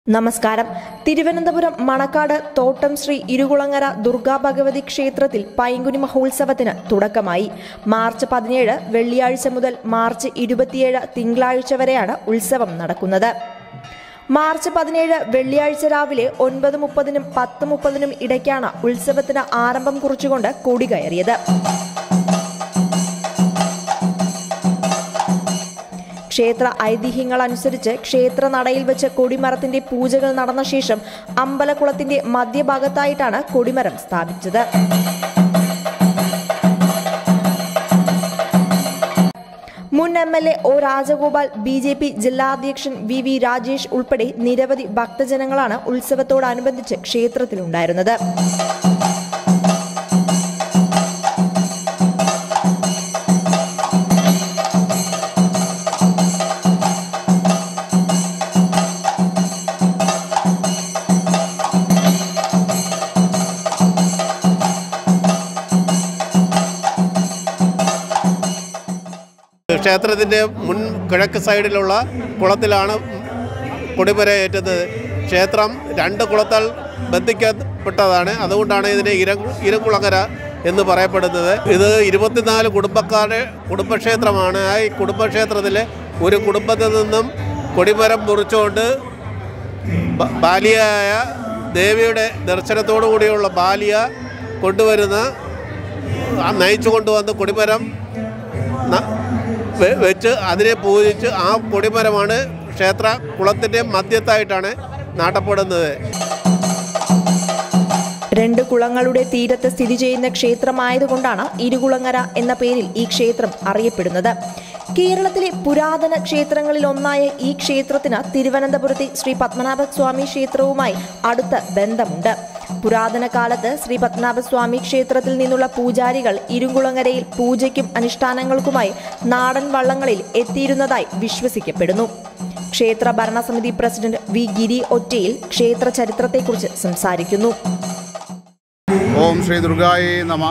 നമസ്കാരം തിരുവനന്തപുരം മണക്കാട് തോട്ടം ശ്രീ ഇരുകുളങ്ങര ദുർഗാ ഭഗവതി ക്ഷേത്രത്തിൽ പൈങ്കുനി മഹോത്സവത്തിന് തുടക്കമായി മാർച്ച് പതിനേഴ് വെള്ളിയാഴ്ച മുതൽ മാർച്ച് ഇരുപത്തിയേഴ് തിങ്കളാഴ്ച വരെയാണ് ഉത്സവം നടക്കുന്നത് മാർച്ച് പതിനേഴ് വെള്ളിയാഴ്ച രാവിലെ ഒൻപത് മുപ്പതിനും പത്ത് മുപ്പതിനും ഇടയ്ക്കാണ് ഉത്സവത്തിന് ആരംഭം കുറിച്ചുകൊണ്ട് കൊടി കയറിയത് ക്ഷേത്ര ഐതിഹ്യങ്ങൾ അനുസരിച്ച് ക്ഷേത്ര നടയിൽ വെച്ച് കൊടിമരത്തിന്റെ പൂജകൾ നടന്ന ശേഷം അമ്പലക്കുളത്തിന്റെ മധ്യഭാഗത്തായിട്ടാണ് കൊടിമരം സ്ഥാപിച്ചത് മുൻ M L A O Rajagopal B J P ജില്ലാ അധ്യക്ഷൻ വി വി രാജേഷ് ഉൾപ്പെടെ നിരവധി ഭക്തജനങ്ങളാണ് ഉത്സവത്തോടനുബന്ധിച്ച് ക്ഷേത്രത്തിലുണ്ടായിരുന്നത് ക്ഷേത്രത്തിൻ്റെ മുൻ കിഴക്ക് സൈഡിലുള്ള കുളത്തിലാണ് കൊടിമരയേറ്റത് ക്ഷേത്രം രണ്ട് കുളത്താൽ ബന്ധിക്കപ്പെട്ടതാണ് അതുകൊണ്ടാണ് ഇതിനെ ഇര ഇരക്കുളങ്ങര എന്ന് പറയപ്പെടുന്നത് ഇത് ഇരുപത്തിനാല് കുടുംബക്കാരുടെ കുടുംബക്ഷേത്രമാണ് ആ ഈ കുടുംബക്ഷേത്രത്തിൽ ഒരു കുടുംബത്തിൽ നിന്നും കൊടിമരം മുറിച്ചുകൊണ്ട് ബ- ബാലിയായ ദേവിയുടെ ദർശനത്തോടു കൂടിയുള്ള ബാലിയ കൊണ്ടുവരുന്ന ആ നയിച്ചു കൊണ്ടുവന്ന് കൊടിമരം ന- വെ- വെച്ച് അതിനെ പൂജിച്ച് ആ കൊടിമരമാണ് ക്ഷേത്ര കുളത്തിൻ്റെ മധ്യത്തായിട്ടാണ് നാട്ടപ്പെടുന്നത് രണ്ട് കുളങ്ങളുടെ തീരത്ത് സ്ഥിതി ചെയ്യുന്ന ക്ഷേത്രമായതുകൊണ്ടാണ് ഇരുകുളങ്ങര എന്ന പേരിൽ ഈ ക്ഷേത്രം അറിയപ്പെടുന്നത് കേരളത്തിലെ പുരാതന ക്ഷേത്രങ്ങളിൽ ഒന്നായ ഈ ക്ഷേത്രത്തിന് തിരുവനന്തപുരത്തെ ശ്രീ പത്മനാഭസ്വാമി ക്ഷേത്രവുമായി അടുത്ത ബന്ധമുണ്ട് പുരാതന കാലത്ത് ശ്രീ പത്മനാഭസ്വാമി ക്ഷേത്രത്തിൽ നിന്നുള്ള പൂജാരികൾ ഇരുകുളങ്ങരയിൽ പൂജയ്ക്കും അനുഷ്ഠാനങ്ങൾക്കുമായി നാടൻ വള്ളങ്ങളിൽ എത്തിയിരുന്നതായി വിശ്വസിക്കപ്പെടുന്നു ക്ഷേത്ര ഭരണസമിതി പ്രസിഡന്റ് വി ഗിരി ഒറ്റയിൽ ക്ഷേത്ര ചരിത്രത്തെക്കുറിച്ച് സംസാരിക്കുന്നു ഓം ശ്രീ ദുർഗായേ നമ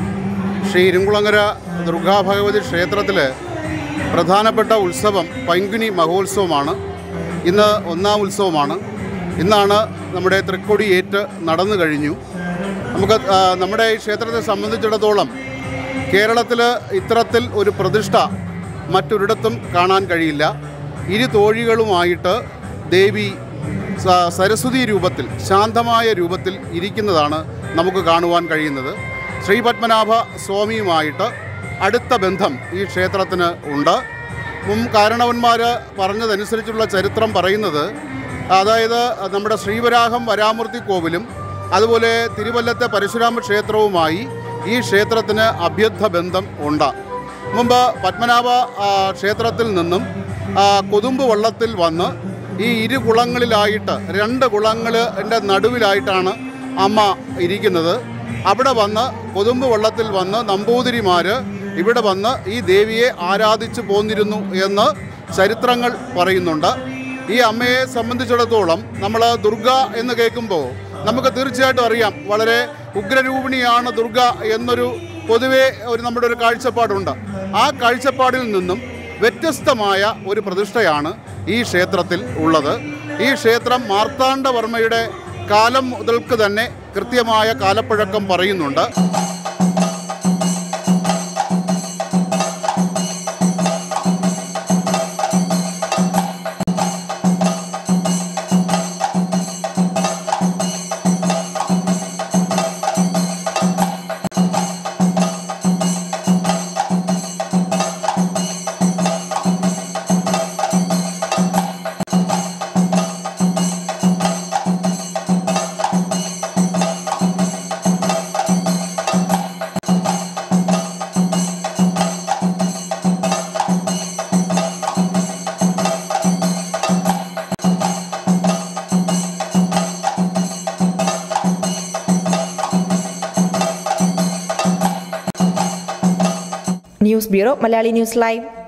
ശ്രീ ഇരുങ്കുളങ്ങര ദുർഗാ ഭഗവതി ക്ഷേത്രത്തിൽ പ്രധാനപ്പെട്ട ഉത്സവം പൈങ്കുനി മഹോത്സവമാണ് ഇന്ന് ഒന്നാം ഉത്സവമാണ് ഇന്നാണ് നമ്മുടെ തൃക്കൊടിയേറ്റ് നടന്നു കഴിഞ്ഞു നമുക്ക് ആ, നമ്മുടെ ഈ ക്ഷേത്രത്തെ സംബന്ധിച്ചിടത്തോളം കേരളത്തിൽ ഇത്തരത്തിൽ ഒരു പ്രതിഷ്ഠ മറ്റൊരിടത്തും കാണാൻ കഴിയില്ല ഇരു തോഴികളുമായിട്ട് ദേവി സ- സരസ്വതി രൂപത്തിൽ ശാന്തമായ രൂപത്തിൽ ഇരിക്കുന്നതാണ് നമുക്ക് കാണുവാൻ കഴിയുന്നത് ശ്രീ പത്മനാഭ സ്വാമിയുമായിട്ട് അടുത്ത ബന്ധം ഈ ക്ഷേത്രത്തിന് ഉണ്ട് മുൻ കാരണവന്മാർ പറഞ്ഞതനുസരിച്ചുള്ള ചരിത്രം പറയുന്നത് അതായത് നമ്മുടെ ശ്രീവരാഹം വരാമൂർത്തി കോവിലും അതുപോലെ തിരുവല്ലത്തെ പരശുരാമ ക്ഷേത്രവുമായി ഈ ക്ഷേത്രത്തിന് അഭ്യർത്ഥ ബന്ധം ഉണ്ട് മുമ്പ് പത്മനാഭ ആ, ക്ഷേത്രത്തിൽ നിന്നും ആ, കൊതുമ്പ് വള്ളത്തിൽ വന്ന് ഈ ഇരു കുളങ്ങളിലായിട്ട് രണ്ട് കുളങ്ങളിൻ്റെ നടുവിലായിട്ടാണ് അമ്മ ഇരിക്കുന്നത് അവിടെ വന്ന് കൊതുമ്പ് വള്ളത്തിൽ വന്ന് നമ്പൂതിരിമാർ ഇവിടെ വന്ന് ഈ ദേവിയെ ആരാധിച്ചു പോന്നിരുന്നു എന്ന് ചരിത്രങ്ങൾ പറയുന്നുണ്ട് ഈ അമ്മയെ സംബന്ധിച്ചിടത്തോളം നമ്മൾ ദുർഗ എന്ന് കേൾക്കുമ്പോൾ നമുക്ക് തീർച്ചയായിട്ടും അറിയാം വളരെ ഉഗ്രരൂപിണിയാണ് ദുർഗ എന്നൊരു പൊതുവേ ഒരു നമ്മുടെ ഒരു കാഴ്ചപ്പാടുണ്ട് ആ കാഴ്ചപ്പാടിൽ നിന്നും വ്യത്യസ്തമായ ഒരു പ്രതിഷ്ഠയാണ് ഈ ക്ഷേത്രത്തിൽ ഉള്ളത് ഈ ക്ഷേത്രം മാർത്താണ്ഡവർമ്മയുടെ കാലം മുതൽക്ക് തന്നെ കൃത്യമായ കാലപ്പഴക്കം പറയുന്നുണ്ട് news bureau Malayali news live